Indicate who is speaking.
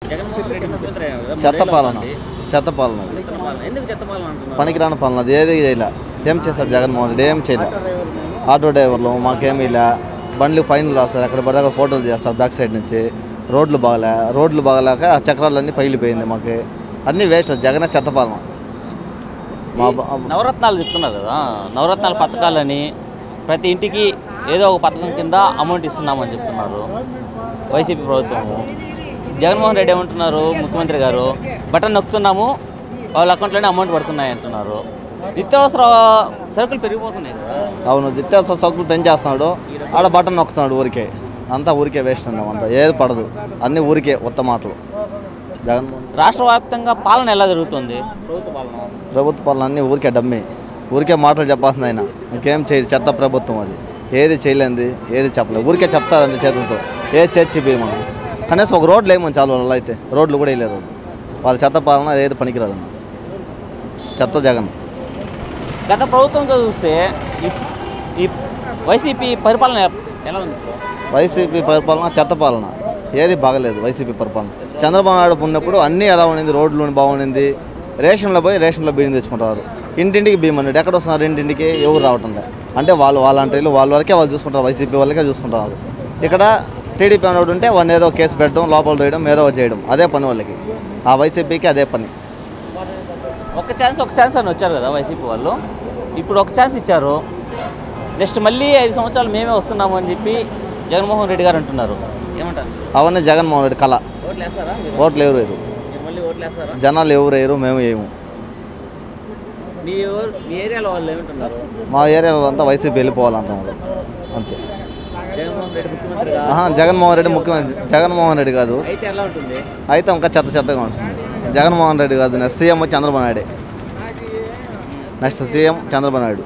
Speaker 1: జగన్మోహన్ రెడ్డి ముఖ్యమంత్రి అయ్యారు కదా,
Speaker 2: చెత్త
Speaker 1: మూడేళ్ళు
Speaker 2: పాలన
Speaker 1: అవుతుంది.
Speaker 2: చెత్త పాలన అది.
Speaker 1: చెత్త పాలన. ఎందుకు చెత్త పాలన అంటున్నారు
Speaker 2: పనికిరాని పాలన అది ఏది చేయలే ఏం చేశారు జగన్మోహన్ రెడ్డి ఏం చేయలే ఆటో డ్రైవర్లు మాకేమీ ఇలా బండ్లు ఫైన్లు రాస్తారు అక్కడ పడితే అక్కడ ఫోటోలు చేస్తారు బ్యాక్ సైడ్ నుంచి రోడ్లు బాగలే రోడ్లు బాగలేక ఆ చక్రాలన్నీ పగిలిపోయింది మాకు అన్నీ వేస్ట్ జగనే చెత్త పాలన మా బా-
Speaker 1: నవరత్నాలు చెప్తున్నారు కదా నవరత్నాల పథకాలని ప్రతి ఇంటికి ఏదో ఒక పథకం కింద అమౌంట్ ఇస్తున్నామని చెప్తున్నారు వైసీపీ ప్రభుత్వము జగన్మోహన్ రెడ్డి ఏమంటున్నారు ముఖ్యమంత్రి గారు బటన్ నొక్కుతున్నాము వాళ్ళ అకౌంట్లోనే అమౌంట్ పడుతున్నాయి అంటున్నారు నిత్యావసర సరుకులు పెరిగిపోతున్నాయి కదా
Speaker 2: అవును నిత్యావసర సరుకులు పెంచేస్తున్నాడు ఆడ బటన్ నొక్కుతున్నాడు ఊరికే అంతా ఊరికే వేస్ట్ ఉన్నాం అంతా ఏది పడదు అన్నీ ఊరికే ఉత్త మాటలు జగన్మోహన్
Speaker 1: రాష్ట్ర వ్యాప్తంగా పాలన ఎలా జరుగుతుంది ప్రభుత్వ పాలన
Speaker 2: ప్రభుత్వ పాలన అన్నీ ఊరికే డమ్మి ఊరికే మాటలు చెప్పాల్సింది ఆయన ఇంకేం చేయదు చెత్త ప్రభుత్వం అది ఏది చేయలేంది ఏది చెప్పలేదు ఊరికే చెప్తారు అంతే చేతులతో ఏది చేర్చి పోయి మనం కనీసం ఒక రోడ్లు వేయమని చాలు వాళ్ళు అయితే రోడ్లు కూడా వేయలేరు వాళ్ళ చెత్త పాలన ఏది పనికిరాదన్న చెత్త జగన్
Speaker 1: గత ప్రభుత్వంతో చూస్తే ఈ ఈ వైసీపీ పరిపాలన ఎలా ఉంది
Speaker 2: వైసీపీ పరిపాలన చెత్త పాలన ఏది బాగలేదు వైసీపీ పరిపాలన చంద్రబాబు నాయుడు ఉన్నప్పుడు అన్నీ ఎలా ఉండింది రోడ్లు బాగుండింది రేషన్లో పోయి రేషన్లో బియ్యం తెచ్చుకుంటారు ఇంటింటికి బియ్యం అన్నాడు ఎక్కడ వస్తున్నారు ఇంటింటికి ఎవరు రావటం లే అంటే వాళ్ళు వాలంటీర్లు వాళ్ళ వరకే వాళ్ళు చూసుకుంటారు వైసీపీ వాళ్ళకే చూసుకుంటారు ఇక్కడ టీడీపీ అనేవాడు ఉంటే వాడిని ఏదో కేసు పెట్టడం లోపల వేయడం ఏదో ఒకటి చేయడం అదే పని వాళ్ళకి ఆ వైసీపీకి అదే పని
Speaker 1: ఒక ఛాన్స్ ఒక ఛాన్స్ అని వచ్చారు కదా వైసీపీ వాళ్ళు ఇప్పుడు ఒక ఛాన్స్ ఇచ్చారు నెక్స్ట్ మళ్ళీ ఐదు సంవత్సరాలు మేమే వస్తున్నాము అని చెప్పి జగన్మోహన్ రెడ్డి గారు అంటున్నారు ఏమంటారు
Speaker 2: అవన్నీ జగన్మోహన్ రెడ్డి కళ
Speaker 1: ఓట్లు వేస్తారా మీరు?
Speaker 2: ఓట్లు ఎవరు వేయరు
Speaker 1: మీరు మళ్ళీ ఓట్లు వేస్తారా
Speaker 2: జనాలు ఎవరు వేయరు మేము వేయము
Speaker 1: మీ ఊరు మీ ఏరియాలో వాళ్ళు ఏమంటున్నారు
Speaker 2: మా ఏరియాలో అంతా వైసీపీ వెళ్ళిపోవాలంటున్నారు అంతే
Speaker 1: జగన్మోహన్ రెడ్డి ముఖ్యమంత్రిగా
Speaker 2: ఆహా, జగన్మోహన్ రెడ్డి ముఖ్యమంత్రి జగన్మోహన్ రెడ్డి కాదు
Speaker 1: అయితే ఎలా ఉంటుంది
Speaker 2: అయితే ఇంకా చెత్త చెత్తగా ఉంటుంది జగన్మోహన్ రెడ్డి కాదు నెక్స్ట్ సీఎం చంద్రబాబు నాయుడే నెక్స్ట్ సీఎం చంద్రబాబు నాయుడు